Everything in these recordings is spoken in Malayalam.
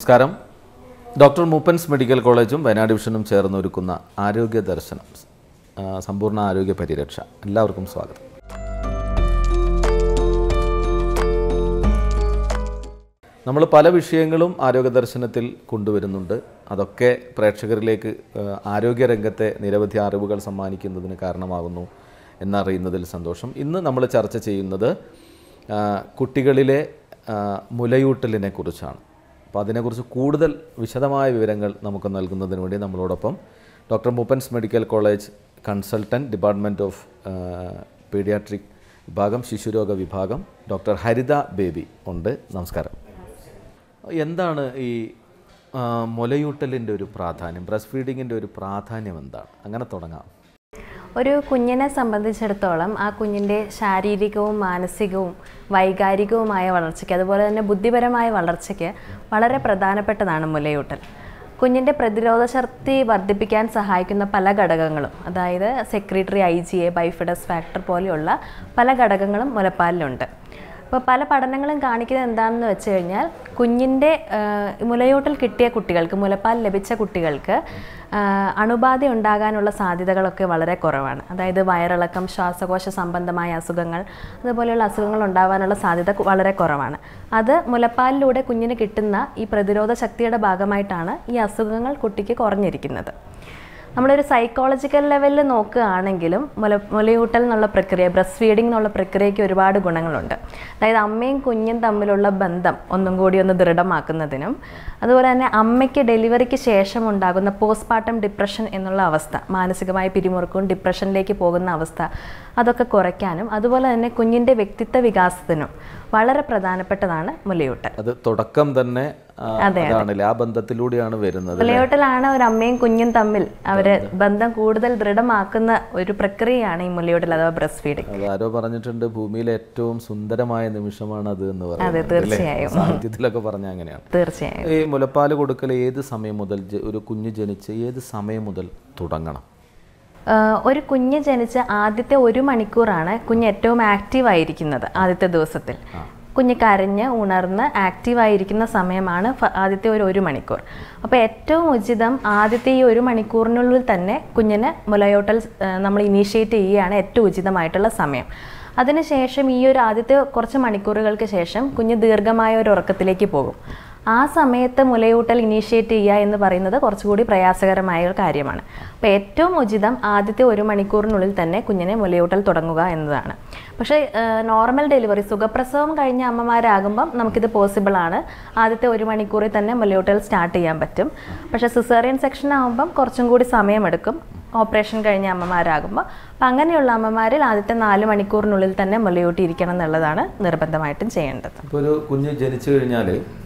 നമസ്കാരം ഡോക്ടർ മൂപ്പൻസ് മെഡിക്കൽ കോളേജും വയനാട് ഡിവിഷനും ചേർന്ന് ഒരുക്കുന്ന ആരോഗ്യ ദർശനം ആ, സമ്പൂർണ്ണ ആരോഗ്യ പരിരക്ഷ എല്ലാവർക്കും സ്വാഗതം നമ്മൾ പല വിഷയങ്ങളും ആരോഗ്യ ദർശനത്തിൽ കൊണ്ടുവരുന്നുണ്ട് അതൊക്കെ പ്രേക്ഷകരിലേക്ക് ആ, ആരോഗ്യരംഗത്തെ നിരവധി അറിവുകൾ സമ്മാനിക്കുന്നതിന് കാരണമാകുന്നു എന്നറിയുന്നതിൽ സന്തോഷം ഇന്ന് നമ്മൾ ചർച്ച ചെയ്യുന്നത് ആ, കുട്ടികളിലെ ആ, മുലയൂട്ടലിനെ കുറിച്ചാണ് അപ്പോൾ അതിനെക്കുറിച്ച് കൂടുതൽ വിശദമായ വിവരങ്ങൾ നമുക്ക് നൽകുന്നതിന് വേണ്ടി നമ്മളോടൊപ്പം doctor Moopen's medical college consultant department of paediatric വിഭാഗം ശിശുരോഗ വിഭാഗം ഡോക്ടർ ഹരിത ബേബി ഉണ്ട് നമസ്കാരം എന്താണ് ഈ ആ, മുലയൂട്ടലിൻ്റെ ഒരു പ്രാധാന്യം ബ്രസ്റ്റ് ഫീഡിങ്ങിൻ്റെ ഒരു പ്രാധാന്യം എന്താണ് അങ്ങനെ തുടങ്ങാം ഒരു കുഞ്ഞിനെ സംബന്ധിച്ചിടത്തോളം ആ കുഞ്ഞിൻ്റെ ശാരീരികവും മാനസികവും വൈകാരികവുമായ വളർച്ചയ്ക്ക് അതുപോലെ തന്നെ ബുദ്ധിപരമായ വളർച്ചയ്ക്ക് വളരെ പ്രധാനപ്പെട്ടതാണ് മുലയൂട്ടൽ കുഞ്ഞിൻ്റെ പ്രതിരോധ ശക്തി വർദ്ധിപ്പിക്കാൻ സഹായിക്കുന്ന പല ഘടകങ്ങളും അതായത് secretory I G A bifidus factor പോലെയുള്ള പല ഘടകങ്ങളും മുലപ്പാലിലുണ്ട് അപ്പോൾ പല പഠനങ്ങളും കാണിക്കുന്നത് എന്താണെന്ന് വെച്ച് കഴിഞ്ഞാൽ കുഞ്ഞിൻ്റെ മുലയൂട്ടൽ കിട്ടിയ കുട്ടികൾക്ക് മുലപ്പാൽ ലഭിച്ച കുട്ടികൾക്ക് ആ, അണുബാധ ഉണ്ടാകാനുള്ള സാധ്യതകളൊക്കെ വളരെ കുറവാണ് അതായത് വയറിളക്കം ശ്വാസകോശ സംബന്ധമായ അസുഖങ്ങൾ അതുപോലെയുള്ള അസുഖങ്ങൾ ഉണ്ടാകാനുള്ള സാധ്യത കു- വളരെ കുറവാണ് അത് മുലപ്പാലിലൂടെ കുഞ്ഞിന് കിട്ടുന്ന ഈ പ്രതിരോധ ശക്തിയുടെ ഭാഗമായിട്ടാണ് ഈ അസുഖങ്ങൾ കുട്ടിക്ക് കുറഞ്ഞിരിക്കുന്നത് നമ്മളൊരു സൈക്കോളജിക്കൽ ലെവലിൽ നോക്കുകയാണെങ്കിലും മുല മുലയൂട്ടൽ എന്നുള്ള പ്രക്രിയ ബ്രസ്റ്റ് ഫീഡിംഗ് എന്നുള്ള പ്രക്രിയയ്ക്ക് ഒരുപാട് ഗുണങ്ങളുണ്ട് അതായത് അമ്മയും കുഞ്ഞും തമ്മിലുള്ള ബന്ധം ഒന്നും കൂടി ഒന്ന് ദൃഢമാക്കുന്നതിനും അതുപോലെ തന്നെ അമ്മയ്ക്ക് ഡെലിവറിക്ക് ശേഷം ഉണ്ടാകുന്ന പോസ്റ്റ്മോർട്ടം ഡിപ്രഷൻ എന്നുള്ള അവസ്ഥ മാനസികമായ പിരിമുറുക്കവും ഡിപ്രഷനിലേക്ക് പോകുന്ന അവസ്ഥ അതൊക്കെ കുറയ്ക്കാനും അതുപോലെ തന്നെ കുഞ്ഞിൻ്റെ വ്യക്തിത്വ വികാസത്തിനും വളരെ പ്രധാനപ്പെട്ടതാണ് മുലയൂട്ടൽ അത് തുടക്കം തന്നെ ആ, അതാണല്ലേ ആ ബന്ധത്തിലൂടെയാണ് വരുന്നത് മുലയൂട്ടലാണ് ഒരു അമ്മയും കുഞ്ഞും തമ്മിൽ അവര് ബന്ധം കൂടുതൽ ദൃഢമാക്കുന്ന ഒരു പ്രക്രിയയാണ് ഈ മുലയൂട്ടൽ അഥവാ ബ്രസ്റ്റ് ഫീഡിംഗ് അത് ആരോ പറഞ്ഞിട്ടുണ്ട് ഭൂമിയിലെ ഏറ്റവും സുന്ദരമായ നിമിഷമാണ് അത് എന്ന് അതെ പറയുന്നത് അല്ലേ? തീർച്ചയായും സാഹിത്യത്തിലൊക്കെ പറഞ്ഞ അങ്ങനെയാണ് തീർച്ചയായും ഈ മുലപ്പാൽ കൊടുക്കൽ ഏത് സമയം മുതൽ ജ- ഒരു കുഞ്ഞ് ജനിച്ച് ഏത് സമയം മുതൽ തുടങ്ങണം ആഹ് ഒരു കുഞ്ഞ് ജനിച്ച ആദ്യത്തെ ഒരു മണിക്കൂറാണ് കുഞ്ഞ് ഏറ്റവും ആക്റ്റീവ് ആയിരിക്കുന്നത് ആദ്യത്തെ ദിവസത്തിൽ കുഞ്ഞ് കരഞ്ഞ് ഉണർന്ന് ആക്റ്റീവ് ആയിരിക്കുന്ന സമയമാണ് ഫ- ആദ്യത്തെ ഒരു ഒരു മണിക്കൂർ അപ്പോൾ ഏറ്റവും ഉചിതം ആദ്യത്തെ ഈ ഒരു മണിക്കൂറിനുള്ളിൽ തന്നെ കുഞ്ഞിന് മുലയൂട്ടൽ ആഹ് നമ്മൾ ഇനീഷ്യേറ്റ് ചെയ്യുകയാണ് ഏറ്റവും ഉചിതമായിട്ടുള്ള സമയം അതിനുശേഷം ഈ ഒരു ആദ്യത്തെ കുറച്ച് മണിക്കൂറുകൾക്ക് ശേഷം കുഞ്ഞ് ദീർഘമായ ഒരു ഉറക്കത്തിലേക്ക് പോകും ആ സമയത്ത് മുലയൂട്ടൽ ഇനീഷ്യേറ്റ് ചെയ്യുക എന്ന് പറയുന്നത് കുറച്ചുകൂടി പ്രയാസകരമായ ഒരു കാര്യമാണ് അപ്പോൾ ഏറ്റവും ഉചിതം ആദ്യത്തെ ഒരു മണിക്കൂറിനുള്ളിൽ തന്നെ കുഞ്ഞിനെ മുലയൂട്ടൽ തുടങ്ങുക എന്നതാണ് പക്ഷേ നോർമൽ ഡെലിവറി സുഖപ്രസവം കഴിഞ്ഞ അമ്മമാരാകുമ്പം നമുക്കിത് പോസിബിൾ ആണ് ആദ്യത്തെ ഒരു മണിക്കൂറിൽ തന്നെ മുലയൂട്ടൽ സ്റ്റാർട്ട് ചെയ്യാൻ പറ്റും പക്ഷേ സിസേറിയൻ സെക്ഷൻ ആകുമ്പം കുറച്ചും കൂടി സമയമെടുക്കും ഓപ്പറേഷൻ കഴിഞ്ഞ അമ്മമാരാകുമ്പോൾ അപ്പം അങ്ങനെയുള്ള അമ്മമാരിൽ ആദ്യത്തെ നാല് മണിക്കൂറിനുള്ളിൽ തന്നെ മുലയൂട്ടിയിരിക്കണം എന്നുള്ളതാണ് നിർബന്ധമായിട്ടും ചെയ്യേണ്ടത് ഇപ്പോൾ ഒരു കുഞ്ഞ് ജനിച്ചു കഴിഞ്ഞാൽ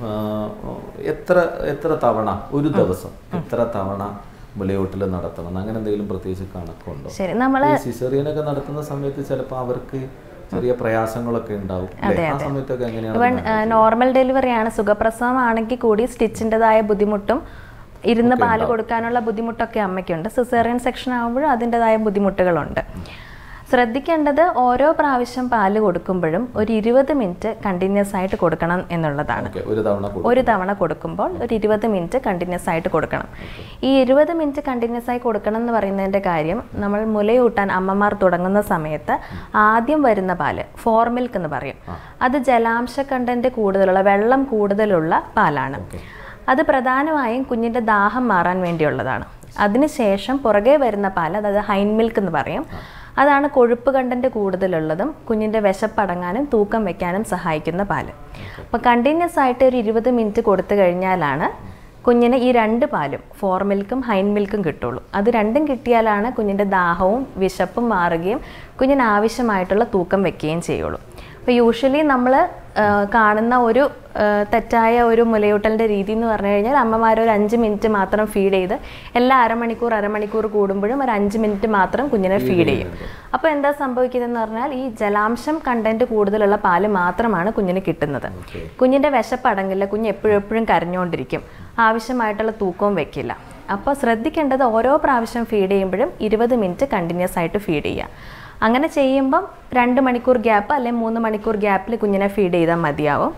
എത്ര എത്ര തവണ ഒരു ദിവസം എത്ര തവണ മുലയൂട്ടൽ നടത്തണം അങ്ങനെ എന്തെങ്കിലും പ്രത്യേകിച്ച് കണക്കുണ്ടോ ശരി നമ്മൾ ഈ സിസേറിയനൊക്കെ നടത്തുന്ന സമയത്ത് ചിലപ്പോൾ അവർക്ക് ചെറിയ പ്രയാസങ്ങളൊക്കെ ഉണ്ടാവും അല്ലേ? ആ സമയത്തൊക്കെ എങ്ങനെയാണ് ഇവൺ നോർമൽ ഡെലിവറി ആണ് സുഖപ്രസവം ആണെങ്കിൽ കൂടി സ്റ്റിച്ചിൻ്റെതായ ബുദ്ധിമുട്ടും ഇരുന്ന് പാല് കൊടുക്കാനുള്ള ബുദ്ധിമുട്ടൊക്കെ അമ്മയ്ക്കുണ്ട് സിസേറിയൻ സെക്ഷൻ ആകുമ്പോഴും അതിൻ്റെതായ ബുദ്ധിമുട്ടുകളുണ്ട് ശ്രദ്ധിക്കേണ്ടത് ഓരോ പ്രാവശ്യം പാല് കൊടുക്കുമ്പോഴും ഒരു ഇരുപത് മിനിറ്റ് കണ്ടിന്യൂസ് ആയിട്ട് കൊടുക്കണം എന്നുള്ളതാണ് ഓക്കെ ഒരു തവണ കൊടുക്കും ഒരു തവണ കൊടുക്കുമ്പോൾ ഒരു ഇരുപത് മിനിറ്റ് കണ്ടിന്യൂസ് ആയിട്ട് കൊടുക്കണം ഈ ഇരുപത് മിനിറ്റ് കണ്ടിന്യൂസ് ആയി കൊടുക്കണം എന്ന് പറയുന്നതിൻ്റെ കാര്യം നമ്മൾ മുലയൂട്ടാൻ അമ്മമാർ തുടങ്ങുന്ന സമയത്ത് ആദ്യം വരുന്ന പാല് ഫോർ മിൽക്ക് എന്ന് പറയും അത് ജലാംശ കണ്ടന്റ് കൂടുതലുള്ള വെള്ളം കൂടുതലുള്ള പാലാണ് അത് പ്രധാനമായും കുഞ്ഞിൻ്റെ ദാഹം മാറാൻ വേണ്ടിയുള്ളതാണ് അതിനുശേഷം പുറകെ വരുന്ന പാല് അതായത് ഹൈൻ മിൽക്ക് എന്ന് പറയും അതാണ് കൊഴുപ്പ് കണ്ടന്റ് കൂടുതലുള്ളതും കുഞ്ഞിൻ്റെ വിശപ്പടങ്ങാനും തൂക്കം വെക്കാനും സഹായിക്കുന്ന പാല് അപ്പോൾ കണ്ടിന്യൂസ് ആയിട്ട് ഒരു ഇരുപത് മിനിറ്റ് കൊടുത്തു കഴിഞ്ഞാലാണ് കുഞ്ഞിന് ഈ രണ്ട് പാലും ഫോർ മിൽക്കും ഹൈൻ മിൽക്കും കിട്ടുള്ളൂ അത് രണ്ടും കിട്ടിയാലാണ് കുഞ്ഞിൻ്റെ ദാഹവും വിശപ്പും മാറുകയും കുഞ്ഞിന് ആവശ്യമായിട്ടുള്ള തൂക്കം വെക്കുകയും ചെയ്യുള്ളൂ അപ്പോൾ യൂഷ്വലി നമ്മൾ കാണുന്ന ഒരു ആ, തെറ്റായ ഒരു മുലയൂട്ടലിൻ്റെ രീതി എന്ന് പറഞ്ഞു കഴിഞ്ഞാൽ അമ്മമാർ ഒരു അഞ്ച് മിനിറ്റ് മാത്രം ഫീഡ് ചെയ്ത് എല്ലാ അരമണിക്കൂർ അരമണിക്കൂർ കൂടുമ്പോഴും ഒരു അഞ്ച് മിനിറ്റ് മാത്രം കുഞ്ഞിനെ ഫീഡ് ചെയ്യും അപ്പോൾ എന്താ സംഭവിക്കുന്നതെന്ന് പറഞ്ഞാൽ ഈ ജലാംശം കണ്ടന്റ് കൂടുതലുള്ള പാല് മാത്രമാണ് കുഞ്ഞിന് കിട്ടുന്നത് കുഞ്ഞിൻ്റെ വിശപ്പടങ്ങില്ല കുഞ്ഞ് എപ്പോഴും എപ്പോഴും കരഞ്ഞുകൊണ്ടിരിക്കും ആവശ്യമായിട്ടുള്ള തൂക്കവും വെക്കില്ല അപ്പോൾ ശ്രദ്ധിക്കേണ്ടത് ഓരോ പ്രാവശ്യം ഫീഡ് ചെയ്യുമ്പോഴും ഇരുപത് മിനിറ്റ് കണ്ടിന്യൂസ് ആയിട്ട് ഫീഡ് ചെയ്യുക അങ്ങനെ ചെയ്യുമ്പം രണ്ട് മണിക്കൂർ ഗ്യാപ്പ് അല്ലെങ്കിൽ മൂന്ന് മണിക്കൂർ ഗ്യാപ്പിൽ കുഞ്ഞിനെ ഫീഡ് ചെയ്താൽ മതിയാവും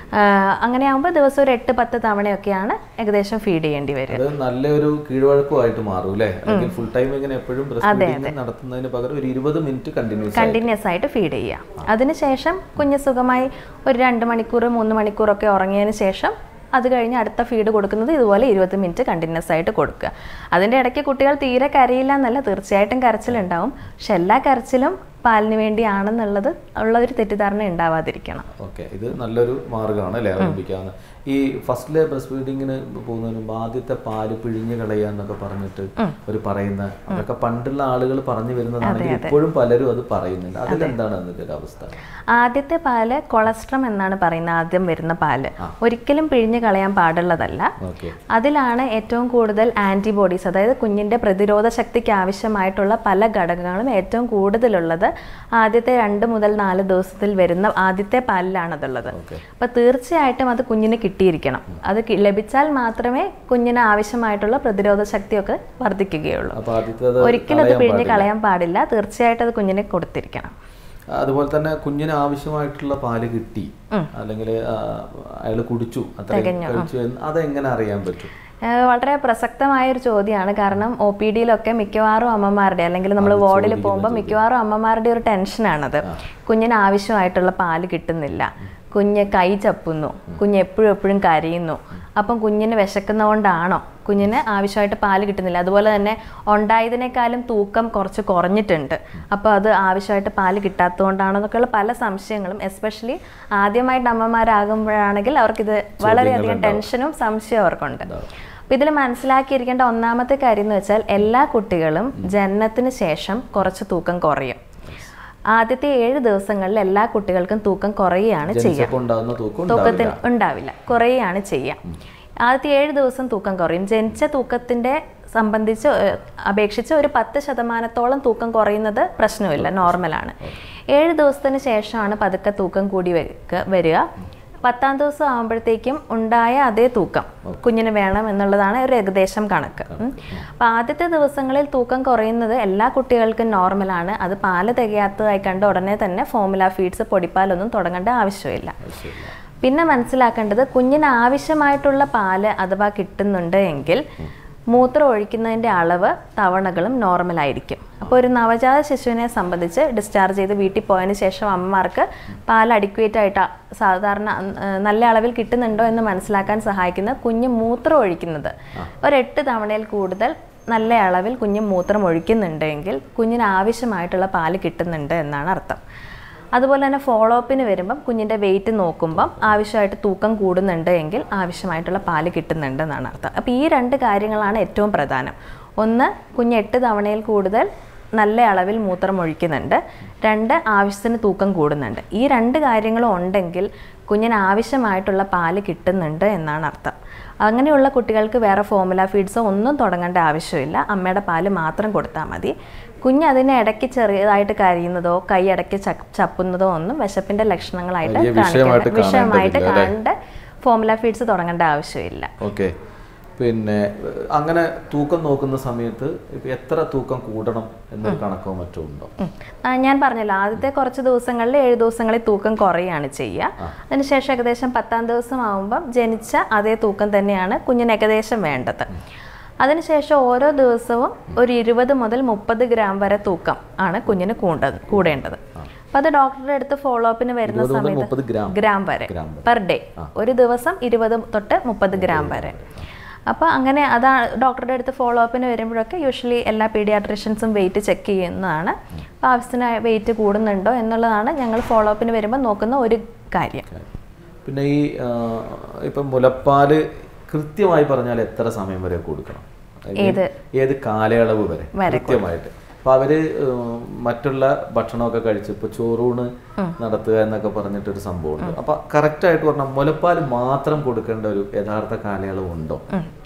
ആ, അങ്ങനെ ആകുമ്പോൾ ദിവസം ഒരു എട്ട് പത്ത് തവണയൊക്കെയാണ് ഏകദേശം ഫീഡ് ചെയ്യേണ്ടി വരിക അത് നല്ലൊരു കീഴ്വഴക്കമായിട്ട് മാറും അല്ലേ അല്ലെങ്കിൽ ഫുൾ ടൈം ഇങ്ങനെ എപ്പോഴും ബ്രസ്റ്റ് ഫീഡിങ് നടത്തുന്നതിന് പകരം ഒരു ഇരുപത് മിനിറ്റ് കണ്ടിന്യൂസ് കണ്ടിന്യൂസ് ആയിട്ട് ഫീഡ് ചെയ്യുക അതിനുശേഷം കുഞ്ഞ് സുഖമായി ഒരു രണ്ട് മണിക്കൂർ മൂന്ന് മണിക്കൂറൊക്കെ ഉറങ്ങിയതിന് ശേഷം അത് കഴിഞ്ഞ് അടുത്ത ഫീഡ് കൊടുക്കുന്നത് ഇതുപോലെ ഇരുപത് മിനിറ്റ് കണ്ടിന്യൂസ് ആയിട്ട് കൊടുക്കുക അതിൻ്റെ ഇടയ്ക്ക് കുട്ടികൾ തീരെ കരയില്ല എന്നല്ല തീർച്ചയായിട്ടും കരച്ചിലുണ്ടാവും പക്ഷെ എല്ലാ കരച്ചിലും പാലിന് വേണ്ടിയാണെന്നുള്ളത് ഉള്ള ഒരു തെറ്റിദ്ധാരണ ഉണ്ടാവാതിരിക്കണം ഓക്കെ ഇത് നല്ലൊരു മാർഗ്ഗമാണ് അല്ലേ അവലംബിക്കാവുന്ന ഈ ഫസ്റ്റിലെ ബ്രസ്റ്റ് ഫീഡിങ്ങിന് പോകുന്നതിന് മുമ്പ് ആദ്യത്തെ പാല് പിഴിഞ്ഞ് കളയുക എന്നൊക്കെ പറഞ്ഞിട്ട് ഒരു പറയുന്ന അതൊക്കെ പണ്ടുള്ള ആളുകൾ പറഞ്ഞു വരുന്നതാണെങ്കിൽ ഇപ്പോഴും പലരും അത് പറയുന്നുണ്ട് അതിലെന്താണ് അതിന്റെ ഒരു അവസ്ഥ ആദ്യത്തെ പാല് കൊളസ്ട്രം എന്നാണ് പറയുന്നത് ആദ്യം വരുന്ന പാല് ഒരിക്കലും പിഴിഞ്ഞ് കളയാൻ പാടുള്ളതല്ല ഓക്കെ അതിലാണ് ഏറ്റവും കൂടുതൽ ആൻറ്റിബോഡീസ് അതായത് കുഞ്ഞിൻ്റെ പ്രതിരോധ ശക്തിക്ക് ആവശ്യമായിട്ടുള്ള പല ഘടകങ്ങളും ഏറ്റവും കൂടുതലുള്ളത് ആദ്യത്തെ രണ്ട് മുതൽ നാല് ദിവസത്തിൽ വരുന്ന ആദ്യത്തെ പാലിലാണതുള്ളത് ഓക്കെ അപ്പോൾ തീർച്ചയായിട്ടും അത് കുഞ്ഞിന് കിട്ടിയിരിക്കണം അത് കി- ലഭിച്ചാൽ മാത്രമേ കുഞ്ഞിന് ആവശ്യമായിട്ടുള്ള പ്രതിരോധ ശക്തിയൊക്കെ വർദ്ധിക്കുകയുള്ളൂ അപ്പൊ ആദ്യത്തെ ഒരിക്കലും അത് പിഴിഞ്ഞ് കളയാൻ പാടില്ല തീർച്ചയായിട്ടും അത് കുഞ്ഞിന് കൊടുത്തിരിക്കണം അതുപോലെ തന്നെ കുഞ്ഞിന് ആവശ്യമായിട്ടുള്ള പാല് കിട്ടി അല്ലെങ്കിൽ അയാൾ കുടിച്ചു അത്രയും കഴിച്ചു എന്ന് അതെങ്ങനെ അറിയാൻ പറ്റും ഏഹ് വളരെ പ്രസക്തമായ ഒരു ചോദ്യമാണ് കാരണം ഒ പി ഡിയിലൊക്കെ മിക്കവാറും അമ്മമാരുടെ അല്ലെങ്കിൽ നമ്മൾ വാർഡിൽ പോകുമ്പോൾ മിക്കവാറും അമ്മമാരുടെ ഒരു ടെൻഷനാണത് കുഞ്ഞിന് ആവശ്യമായിട്ടുള്ള പാല് കിട്ടുന്നില്ല കുഞ്ഞ് കൈ ചപ്പുന്നു കുഞ്ഞ് എപ്പോഴും എപ്പോഴും കരയുന്നു അപ്പം കുഞ്ഞിന് വിശക്കുന്നതുകൊണ്ടാണോ കുഞ്ഞിന് ആവശ്യമായിട്ട് പാല് കിട്ടുന്നില്ല അതുപോലെ തന്നെ ഉണ്ടായതിനേക്കാളും തൂക്കം കുറച്ച് കുറഞ്ഞിട്ടുണ്ട് അപ്പോൾ അത് ആവശ്യമായിട്ട് പാല് കിട്ടാത്തതുകൊണ്ടാണോ എന്നൊക്കെയുള്ള പല സംശയങ്ങളും എസ്പെഷ്യലി ആദ്യമായിട്ട് അമ്മമാരാകുമ്പോഴാണെങ്കിൽ അവർക്കിത് വളരെയധികം ടെൻഷനും സംശയവും അവർക്കുണ്ട് അപ്പം ഇതിൽ മനസ്സിലാക്കിയിരിക്കേണ്ട ഒന്നാമത്തെ കാര്യം എന്ന് വെച്ചാൽ എല്ലാ കുട്ടികളും ജനനത്തിന് ശേഷം കുറച്ച് തൂക്കം കുറയും ആദ്യത്തെ ഏഴ് ദിവസങ്ങളിൽ എല്ലാ കുട്ടികൾക്കും തൂക്കം കുറയുകയാണ് ചെയ്യുക ജനിച്ചപ്പോൾ ഉണ്ടാകുന്ന തൂക്കം ഉണ്ടാവില്ല തൂക്കത്തിന് ഉണ്ടാവില്ല കുറയുകയാണ് ചെയ്യുക ആദ്യത്തെ ഏഴ് ദിവസം തൂക്കം കുറയും ജനിച്ച തൂക്കത്തിന്റെ സംബന്ധിച്ച് ഏഹ്, അപേക്ഷിച്ച് ഒരു പത്ത് ശതമാനത്തോളം തൂക്കം കുറയുന്നത് പ്രശ്നമില്ല നോർമലാണ് ഏഴ് ദിവസത്തിന് ശേഷമാണ് പതുക്കെ തൂക്കം കൂടി വരിക വരിക പത്താം ദിവസം ആകുമ്പോഴത്തേക്കും ഉണ്ടായ അതേ തൂക്കം കുഞ്ഞിന് വേണം എന്നുള്ളതാണ് ഒരു ഏകദേശം കണക്ക് ഉം. അപ്പൊ ആദ്യത്തെ ദിവസങ്ങളിൽ തൂക്കം കുറയുന്നത് എല്ലാ കുട്ടികൾക്കും നോർമലാണ് അത് പാല് തികയാത്തതായി കണ്ട് ഉടനെ തന്നെ ഫോമുല ഫീഡ്സ് പൊടിപ്പാലൊന്നും തുടങ്ങേണ്ട ആവശ്യമില്ല ശരിയാ. പിന്നെ മനസ്സിലാക്കേണ്ടത് കുഞ്ഞിന് ആവശ്യമായിട്ടുള്ള പാല് അഥവാ കിട്ടുന്നുണ്ട് എങ്കിൽ മൂത്രം ഒഴിക്കുന്നതിൻ്റെ അളവ് തവണകളും നോർമൽ ആയിരിക്കും അപ്പോൾ ഒരു നവജാത ശിശുവിനെ സംബന്ധിച്ച് ഡിസ്ചാർജ് ചെയ്ത് വീട്ടിൽ പോയതിന് ശേഷം അമ്മമാർക്ക് പാൽ അഡിക്വേറ്റ് ആയിട്ട് ആ- സാധാരണ ഉം, നല്ല അളവിൽ കിട്ടുന്നുണ്ടോ എന്ന് മനസ്സിലാക്കാൻ സഹായിക്കുന്ന കുഞ്ഞ് മൂത്രം ഒഴിക്കുന്നത് ഒരു എട്ട് തവണയിൽ കൂടുതൽ നല്ല അളവിൽ കുഞ്ഞ് മൂത്രം ഒഴിക്കുന്നുണ്ടെങ്കിൽ കുഞ്ഞിന് ആവശ്യമായിട്ടുള്ള പാല് കിട്ടുന്നുണ്ട് എന്നാണ് അർത്ഥം അതുപോലെ തന്നെ ഫോളോ അപ്പിന് വരുമ്പം കുഞ്ഞിൻ്റെ വെയിറ്റ് നോക്കുമ്പം ആവശ്യമായിട്ട് തൂക്കം കൂടുന്നുണ്ട് എങ്കിൽ ആവശ്യമായിട്ടുള്ള പാല് കിട്ടുന്നുണ്ട് എന്നാണ് അർത്ഥം അപ്പോൾ ഈ രണ്ട് കാര്യങ്ങളാണ് ഏറ്റവും പ്രധാനം ഒന്ന് കുഞ്ഞ് എട്ട് തവണയിൽ കൂടുതൽ നല്ല അളവിൽ മൂത്രം ഒഴിക്കുന്നുണ്ട് രണ്ട് ആവശ്യത്തിന് തൂക്കം കൂടുന്നുണ്ട് ഈ രണ്ട് കാര്യങ്ങളും ഉണ്ടെങ്കിൽ കുഞ്ഞിന് ആവശ്യമായിട്ടുള്ള പാല് കിട്ടുന്നുണ്ട് എന്നാണ് അർത്ഥം അങ്ങനെയുള്ള കുട്ടികൾക്ക് വേറെ ഫോമുല ഫീഡ്സോ ഒന്നും തുടങ്ങേണ്ട ആവശ്യമില്ല അമ്മയുടെ പാല് മാത്രം കൊടുത്താൽ മതി കുഞ്ഞ് അതിനെ ഇടയ്ക്ക് ചെറിയതായിട്ട് കരയുന്നതോ കൈ ഇടയ്ക്ക് ച- ചപ്പുന്നതോ ഒന്നും വിശപ്പിന്റെ ലക്ഷണങ്ങളായിട്ട് വലിയ കാണിക്കേണ്ട വിഷയമായിട്ട് വിഷയമായിട്ട് കാണേണ്ടതില്ല, കണ്ട് ഫോമുല ഫീഡ്സ് തുടങ്ങേണ്ട ആവശ്യമില്ല ഓക്കെ പിന്നെ ഏഹ്, അങ്ങനെ തൂക്കം നോക്കുന്ന സമയത്ത് ഇപ്പൊ എത്ര തൂക്കം കൂടണം എന്നൊരു കണക്കോ മറ്റോ ഉണ്ടോ ഉം. ആ, ഞാൻ പറഞ്ഞല്ലോ ആദ്യത്തെ കുറച്ച് ദിവസങ്ങളിൽ ഏഴ് ദിവസങ്ങളിൽ തൂക്കം കുറയുകയാണ് ചെയ്യുക അതിനുശേഷം ഏകദേശം പത്താം ദിവസം ആകുമ്പം ജനിച്ച അതേ തൂക്കം തന്നെയാണ് കുഞ്ഞിന് ഏകദേശം വേണ്ടത് അതിനുശേഷം ഓരോ ദിവസവും ഒരു ഇരുപത് മുതൽ മുപ്പത് ഗ്രാം വരെ തൂക്കം ആണ് കുഞ്ഞിന് കൂണ്ടത് കൂടേണ്ടത് അപ്പം അത് ഡോക്ടറുടെ അടുത്ത് ഫോളോ അപ്പിന് വരുന്ന ഇരുപത് മുതൽ സമയത്ത് മുപ്പത് ഗ്രാം ഗ്രാം വരെ ഗ്രാം വരെ. പെർ ഡേ ഒരു ദിവസം ഇരുപത് തൊട്ട് മുപ്പത് ഗ്രാം വരെ അപ്പോൾ അങ്ങനെ അതാ ഡോക്ടറുടെ അടുത്ത് ഫോളോ അപ്പിന് വരുമ്പോഴൊക്കെ യൂഷ്വലി എല്ലാ പീഡിയാട്രിഷ്യൻസും വെയിറ്റ് ചെക്ക് ചെയ്യുന്നതാണ് അപ്പോൾ ആവശ്യത്തിന് വെയിറ്റ് കൂടുന്നുണ്ടോ എന്നുള്ളതാണ് ഞങ്ങൾ ഫോളോ അപ്പിന് വരുമ്പോൾ നോക്കുന്ന ഒരു കാര്യം പിന്നെ ഈ ആ, ഇപ്പം മുലപ്പാല് കൃത്യമായി പറഞ്ഞാൽ എത്ര സമയം വരെ കൊടുക്കണം ഏത്? ഏത് കാലയളവ് വരെ വരെ കൃത്യമായിട്ട് അപ്പൊ അവര് ഉം, മറ്റുള്ള ഭക്ഷണമൊക്കെ കഴിച്ച് ഇപ്പൊ ചോറൂണ് നടത്തുക എന്നൊക്കെ പറഞ്ഞിട്ടൊരു സംഭവമുണ്ട് അപ്പൊ കറക്റ്റ് ആയിട്ട് പറഞ്ഞാൽ മുലപ്പാൽ മാത്രം കൊടുക്കേണ്ട ഒരു യഥാർത്ഥ കാലയളവ് ഉണ്ടോ ഉം.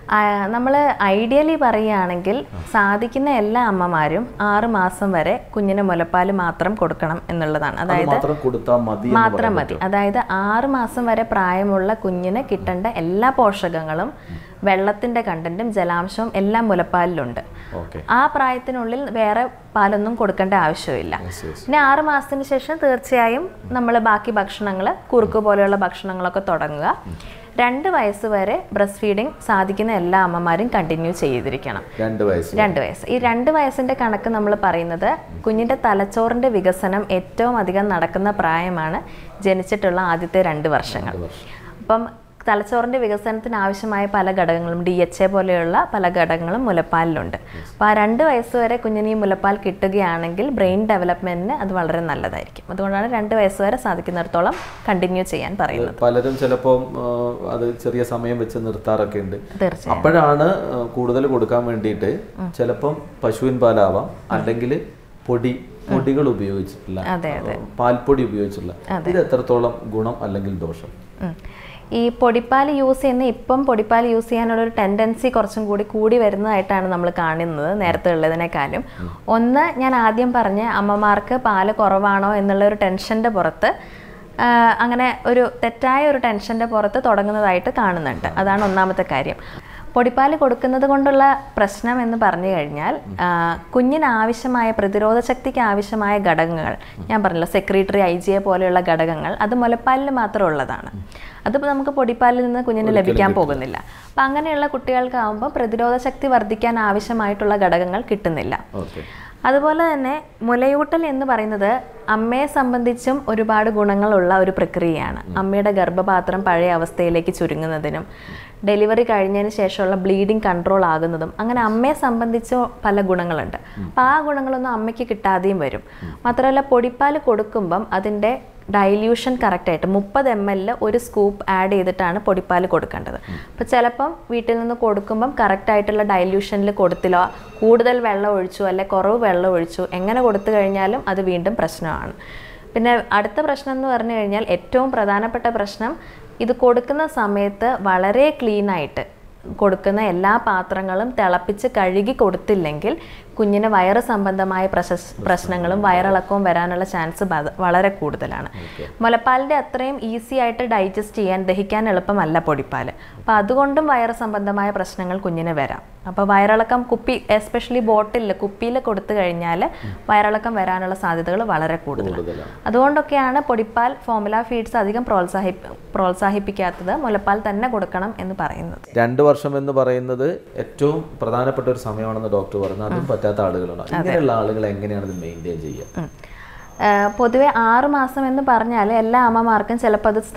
നമ്മൾ ഐഡിയലി പറയുകയാണെങ്കിൽ സാധിക്കുന്ന എല്ലാ അമ്മമാരും ആറ് മാസം വരെ കുഞ്ഞിന് മുലപ്പാൽ മാത്രം കൊടുക്കണം എന്നുള്ളതാണ് അത് അതായത് മാത്രം കൊടുത്താൽ മതി എന്ന് മാത്രം മതി അതായത് ആറ് മാസം വരെ പ്രായമുള്ള കുഞ്ഞിന് കിട്ടേണ്ട എല്ലാ പോഷകങ്ങളും വെള്ളത്തിന്റെ കണ്ടന്റും ജലാംശവും എല്ലാം മുലപ്പാലിലുണ്ട് ഓക്കെ ആ പ്രായത്തിനുള്ളിൽ വേറെ പാലൊന്നും കൊടുക്കേണ്ട ആവശ്യമില്ല പിന്നെ ആറ് മാസത്തിന് ശേഷം തീർച്ചയായും നമ്മൾ ബാക്കി ഭക്ഷണങ്ങൾ കുറുക്ക് പോലെയുള്ള ഭക്ഷണങ്ങളൊക്കെ തുടങ്ങുക രണ്ട് വയസ്സ് വരെ ബ്രസ്റ്റ് ഫീഡിങ് സാധിക്കുന്ന എല്ലാ അമ്മമാരും കണ്ടിന്യൂ ചെയ്തിരിക്കണം രണ്ട് വയസ്സ് രണ്ട് വയസ്സ് ഈ രണ്ട് വയസ്സിന്റെ കണക്ക് നമ്മൾ പറയുന്നത് കുഞ്ഞിന്റെ തലച്ചോറിന്റെ വികസനം ഏറ്റവും അധികം നടക്കുന്ന പ്രായമാണ് ജനിച്ചിട്ടുള്ള ആദ്യത്തെ രണ്ട് വർഷങ്ങൾ അപ്പം തലച്ചോറിന്റെ വികസനത്തിന് ആവശ്യമായ പല ഘടകങ്ങളും ഡി എച്ച് എ പോലെയുള്ള പല ഘടകങ്ങളും മുലപ്പാലിലുണ്ട് അപ്പോൾ ആ രണ്ട് വയസ്സ് വരെ കുഞ്ഞിന് ഈ മുലപ്പാൽ കിട്ടുകയാണെങ്കിൽ ബ്രെയിൻ ഡെവലപ്മെന്റിന് അത് വളരെ നല്ലതായിരിക്കും അതുകൊണ്ടാണ് രണ്ട് വയസ്സ് വരെ സാധിക്കുന്നിടത്തോളം കണ്ടിന്യൂ ചെയ്യാൻ പറയുന്നത് പലരും ചിലപ്പോൾ അത് ചെറിയ സമയം വെച്ച് നിർത്താറൊക്കെ ഉണ്ട് തീർച്ചയായും അപ്പോഴാണ് ആ, കൂടുതൽ കൊടുക്കാൻ വേണ്ടിയിട്ട് ചിലപ്പം പശുവിൻ പാലാവാം അല്ലെങ്കിൽ പൊടി പൊടികൾ ഉപയോഗിച്ചിട്ടുള്ള അതെ, ആ, പാൽപ്പൊടി ഉപയോഗിച്ചിട്ടുള്ള ഇത് എത്രത്തോളം ഗുണം അല്ലെങ്കിൽ ദോഷം ഉം. ഈ പൊടിപ്പാൽ യൂസ് ചെയ്യുന്ന ഇപ്പം പൊടിപ്പാൽ യൂസ് ചെയ്യാനുള്ള ഒരു ടെൻഡൻസി കുറച്ചും കൂടി കൂടി വരുന്നതായിട്ടാണ് നമ്മൾ കാണുന്നത് നേരത്തെ ഉള്ളതിനേക്കാളും ഒന്ന് ഞാൻ ആദ്യം പറഞ്ഞ അമ്മമാർക്ക് പാല് കുറവാണോ എന്നുള്ള ഒരു ടെൻഷൻ്റെ പുറത്ത് ആ, അങ്ങനെ ഒരു തെറ്റായ ഒരു ടെൻഷൻ്റെ പുറത്ത് തുടങ്ങുന്നതായിട്ട് കാണുന്നുണ്ട് അതാണ് ഒന്നാമത്തെ കാര്യം പൊടിപ്പാൽ കൊടുക്കുന്നത് കൊണ്ടുള്ള പ്രശ്നം എന്ന് പറഞ്ഞു കഴിഞ്ഞാൽ ആ, കുഞ്ഞിന് ആവശ്യമായ പ്രതിരോധ ശക്തിക്ക് ആവശ്യമായ ഘടകങ്ങൾ ഞാൻ പറഞ്ഞല്ലോ സെക്രട്ടറി ഐ ജി എ പോലെയുള്ള ഘടകങ്ങൾ അത് മുലപ്പാലിന് മാത്രം ഉള്ളതാണ് അതിപ്പോൾ നമുക്ക് പൊടിപ്പാലിൽ നിന്ന് കുഞ്ഞിന് ലഭിക്കാൻ പോകുന്നില്ല അപ്പം അങ്ങനെയുള്ള കുട്ടികൾക്കാവുമ്പോൾ പ്രതിരോധ ശക്തി വർദ്ധിക്കാൻ ആവശ്യമായിട്ടുള്ള ഘടകങ്ങൾ കിട്ടുന്നില്ല ഓക്കെ അതുപോലെ തന്നെ മുലയൂട്ടൽ എന്ന് പറയുന്നത് അമ്മയെ സംബന്ധിച്ചും ഒരുപാട് ഗുണങ്ങളുള്ള ഒരു പ്രക്രിയയാണ് അമ്മയുടെ ഗർഭപാത്രം പഴയ അവസ്ഥയിലേക്ക് ചുരുങ്ങുന്നതിനും ഡെലിവറി കഴിഞ്ഞതിന് ശേഷമുള്ള ബ്ലീഡിങ് കൺട്രോൾ ആകുന്നതും അങ്ങനെ അമ്മയെ സംബന്ധിച്ച് പല ഗുണങ്ങളുണ്ട് അപ്പം ആ ഗുണങ്ങളൊന്നും അമ്മയ്ക്ക് കിട്ടാതെയും വരും മാത്രമല്ല പൊടിപ്പാൽ കൊടുക്കുമ്പം അതിൻ്റെ ഡൈല്യൂഷൻ കറക്റ്റായിട്ട് മുപ്പത് എം എല്ലിൽ ഒരു സ്കൂപ്പ് ആഡ് ചെയ്തിട്ടാണ് പൊടിപ്പാൽ കൊടുക്കേണ്ടത് അപ്പോൾ ചിലപ്പം വീട്ടിൽ നിന്ന് കൊടുക്കുമ്പം കറക്റ്റായിട്ടുള്ള ഡൈല്യൂഷനിൽ കൊടുത്തില്ല കൂടുതൽ വെള്ളം ഒഴിച്ചു അല്ലെ കുറവ് വെള്ളം ഒഴിച്ചു എങ്ങനെ കൊടുത്തു കഴിഞ്ഞാലും അത് വീണ്ടും പ്രശ്നമാണ് പിന്നെ അടുത്ത പ്രശ്നം എന്ന് പറഞ്ഞു കഴിഞ്ഞാൽ ഏറ്റവും പ്രധാനപ്പെട്ട പ്രശ്നം ഇത് കൊടുക്കുന്ന സമയത്ത് വളരെ ക്ലീൻ ആയിട്ട് കൊടുക്കുന്ന എല്ലാ പാത്രങ്ങളും തിളപ്പിച്ച് കഴുകി കൊടുത്തില്ലെങ്കിൽ കുഞ്ഞിന് വയറ് സംബന്ധമായ പ്രശസ് പ്രശ്നങ്ങളും വയറിളക്കവും വരാനുള്ള ചാൻസ് ബ- വളരെ കൂടുതലാണ് മുലപ്പാലിൻ്റെ അത്രയും ഈസി ആയിട്ട് ഡൈജസ്റ്റ് ചെയ്യാൻ ദഹിക്കാൻ എളുപ്പമല്ല പൊടിപ്പാൽ അപ്പോൾ അതുകൊണ്ടും വയറ് സംബന്ധമായ പ്രശ്നങ്ങൾ കുഞ്ഞിന് വരാം അപ്പോൾ വയറിളക്കം കുപ്പി എസ്പെഷ്യലി ബോട്ടിലിൽ കുപ്പിയിൽ കൊടുത്തു കഴിഞ്ഞാൽ വയറിളക്കം വരാനുള്ള സാധ്യതകൾ വളരെ കൂടുതലാണ് കൂടുതലാണ് അതുകൊണ്ടൊക്കെയാണ് പൊടിപ്പാൽ ഫോമുല ഫീഡ്സ് അധികം പ്രോത്സാഹി പ്രോത്സാഹിപ്പിക്കാത്തത് മുലപ്പാൽ തന്നെ കൊടുക്കണം എന്ന് പറയുന്നത് രണ്ട് വർഷം എന്ന് പറയുന്നത് ഏറ്റവും പ്രധാനപ്പെട്ട ഒരു സമയമാണെന്ന് ഡോക്ടർ പറഞ്ഞു അതും പറ്റാത്ത ആളുകളുണ്ട് ഇങ്ങനെയുള്ള ആളുകൾ എങ്ങനെയാണ് ഇത് മെയിൻറ്റെയിൻ ചെയ്യുക ഉം. ആ, പൊതുവെ ആറ് മാസം എന്ന് പറഞ്ഞാൽ എല്ലാ അമ്മമാർക്കും ചിലപ്പോൾ അത്